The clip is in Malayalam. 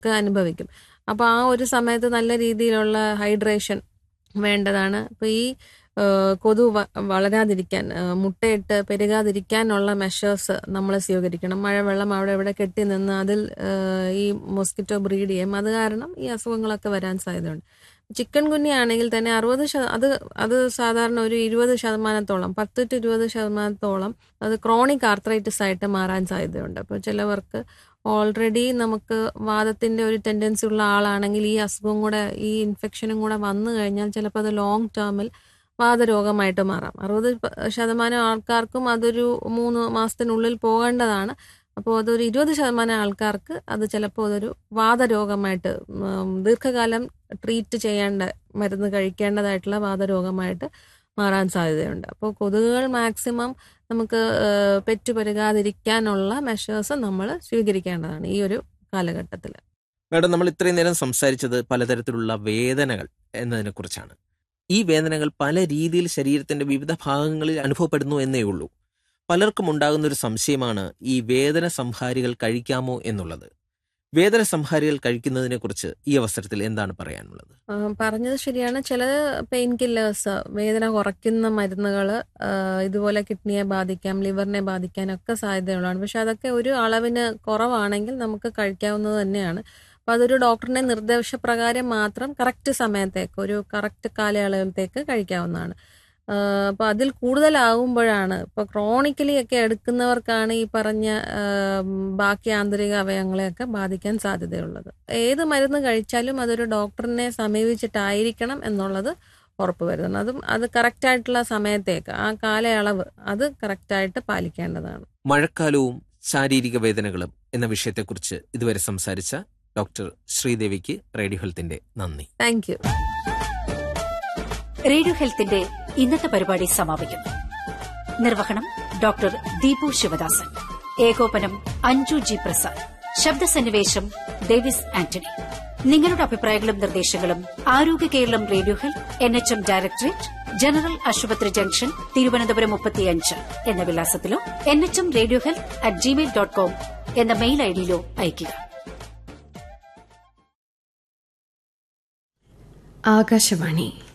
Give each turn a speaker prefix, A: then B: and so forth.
A: ഒക്കെ അനുഭവിക്കും അപ്പോൾ ആ ഒരു സമയത്ത് നല്ല രീതിയിലുള്ള ഹൈഡ്രേഷൻ വേണ്ടതാണ് അപ്പോൾ ഈ ആ, കൊതു വ- വളരാതിരിക്കാൻ ആ, മുട്ടയിട്ട് പെരുകാതിരിക്കാനുള്ള മെഷേഴ്സ് നമ്മൾ സ്വീകരിക്കണം മഴവെള്ളം അവിടെ ഇവിടെ കെട്ടി നിന്ന് അതിൽ ആ, ഈ മോസ്കിറ്റോ ബ്രീഡ് ചെയ്യും അത് കാരണം ഈ അസുഖങ്ങളൊക്കെ വരാൻ സാധ്യതയുണ്ട് ചിക്കൻ കുഞ്ഞി ആണെങ്കിൽ തന്നെ അറുപത് ശത അത് അത് സാധാരണ ഒരു ഇരുപത് ശതമാനത്തോളം പത്ത് ടു ഇരുപത് ശതമാനത്തോളം അത് ക്രോണിക് ആർത്രൈറ്റിസ് ആയിട്ട് മാറാൻ സാധ്യതയുണ്ട് അപ്പോൾ ചിലവർക്ക് ഓൾറെഡി നമുക്ക് വാദത്തിന്റെ ഒരു ടെൻഡൻസി ഉള്ള ആളാണെങ്കിൽ ഈ അസുഖം കൂടെ ഈ ഇൻഫെക്ഷനും കൂടെ വന്നു കഴിഞ്ഞാൽ ചിലപ്പോൾ അത് ലോങ് ടേമിൽ വാതരോഗമായിട്ട് മാറാം അറുപത് പ- ശതമാനം ആൾക്കാർക്കും അതൊരു മൂന്ന് മാസത്തിനുള്ളിൽ പോകേണ്ടതാണ് അപ്പോൾ അതൊരു ഇരുപത് ശതമാനം ആൾക്കാർക്ക് അത് ചിലപ്പോൾ അതൊരു വാതരോഗമായിട്ട് ഉം, ദീർഘകാലം ട്രീറ്റ് ചെയ്യേണ്ട മരുന്ന് കഴിക്കേണ്ടതായിട്ടുള്ള വാതരോഗമായിട്ട് മാറാൻ സാധ്യതയുണ്ട് അപ്പോൾ കൊതുകുകൾ മാക്സിമം നമുക്ക് ഏഹ്, പെറ്റുപെരുകാതിരിക്കാനുള്ള മെഷേഴ്സ് നമ്മൾ സ്വീകരിക്കേണ്ടതാണ് ഈ ഒരു കാലഘട്ടത്തിൽ
B: മാഡം നമ്മൾ ഇത്രയും നേരം സംസാരിച്ചത് പലതരത്തിലുള്ള വേദനകൾ എന്നതിനെ കുറിച്ചാണ് ഈ വേദനകൾ പല രീതിയിൽ ശരീരത്തിന്റെ വിവിധ ഭാഗങ്ങളിൽ അനുഭവപ്പെടുന്നു എന്നേ ഉള്ളൂ പലർക്കും ഉണ്ടാകുന്ന ഒരു സംശയമാണ് ഈ വേദന സംഹാരികൾ കഴിക്കാമോ എന്നുള്ളത് വേദന സംഹാരികൾ കഴിക്കുന്നതിനെ കുറിച്ച് ഈ അവസരത്തിൽ എന്താണ് പറയാനുള്ളത്
A: ആ, പറഞ്ഞത് ശരിയാണ് ചില പെയിൻ കില്ലേഴ്സ് വേദന കുറയ്ക്കുന്ന മരുന്നുകൾ ഇതുപോലെ കിഡ്നിയെ ബാധിക്കാം ലിവറിനെ ബാധിക്കാനൊക്കെ സാധ്യതയുള്ളതാണ് പക്ഷെ അതൊക്കെ ഒരു അളവിന് കുറവാണെങ്കിൽ നമുക്ക് കഴിക്കാവുന്നത് തന്നെയാണ് അപ്പോൾ അതൊരു ഡോക്ടറിന്റെ നിർദ്ദേശപ്രകാരം മാത്രം കറക്റ്റ് സമയത്തേക്ക് ഒരു കറക്റ്റ് കാലയളവിലത്തേക്ക് കഴിക്കാവുന്നതാണ് അപ്പോൾ അതിൽ കൂടുതലാകുമ്പോഴാണ് ഇപ്പോൾ ക്രോണിക്കലി ഒക്കെ എടുക്കുന്നവർക്കാണ് ഈ പറഞ്ഞ ആ, ബാക്കി ആന്തരിക അവയവങ്ങളെയൊക്കെ ബാധിക്കാൻ സാധ്യതയുള്ളത് ഏത് മരുന്ന് കഴിച്ചാലും അതൊരു ഡോക്ടറിനെ സമീപിച്ചിട്ടായിരിക്കണം എന്നുള്ളത് ഉറപ്പ് വരുത്തണം അതും അത് കറക്റ്റായിട്ടുള്ള സമയത്തേക്ക് ആ കാലയളവ് അത് കറക്റ്റായിട്ട് പാലിക്കേണ്ടതാണ്
B: മഴക്കാലവും ശാരീരിക വേദനകളും എന്ന വിഷയത്തെക്കുറിച്ച് ഇതുവരെ സംസാരിച്ച ഡോക്ടർ ശ്രീദേവിക്ക് റേഡിയോ ഹെൽത്തിന്റെ നന്ദി
A: താങ്ക് യു
C: റേഡിയോ ഹെൽത്തിന്റെ ഇന്നത്തെ പരിപാടി സമാപിക്കുന്നു നിർവഹണം ഡോക്ടർ ദീപു ശിവദാസൻ ഏകോപനം അഞ്ജു ജി പ്രസാദ് ശബ്ദസന്നിവേശം ഡേവിസ് ആന്റണി നിങ്ങളുടെ അഭിപ്രായങ്ങളും നിർദ്ദേശങ്ങളും Arogya Keralam radio health N H M directorate general ആശുപത്രി ജംഗ്ഷൻ തിരുവനന്തപുരം മുപ്പത്തിയഞ്ച് എന്ന വിലാസത്തിലോ N H M radio health at Gmail dot com എന്ന മെയിൽ ഐഡിയിലോ അയയ്ക്കുക
D: ആകാശവാണി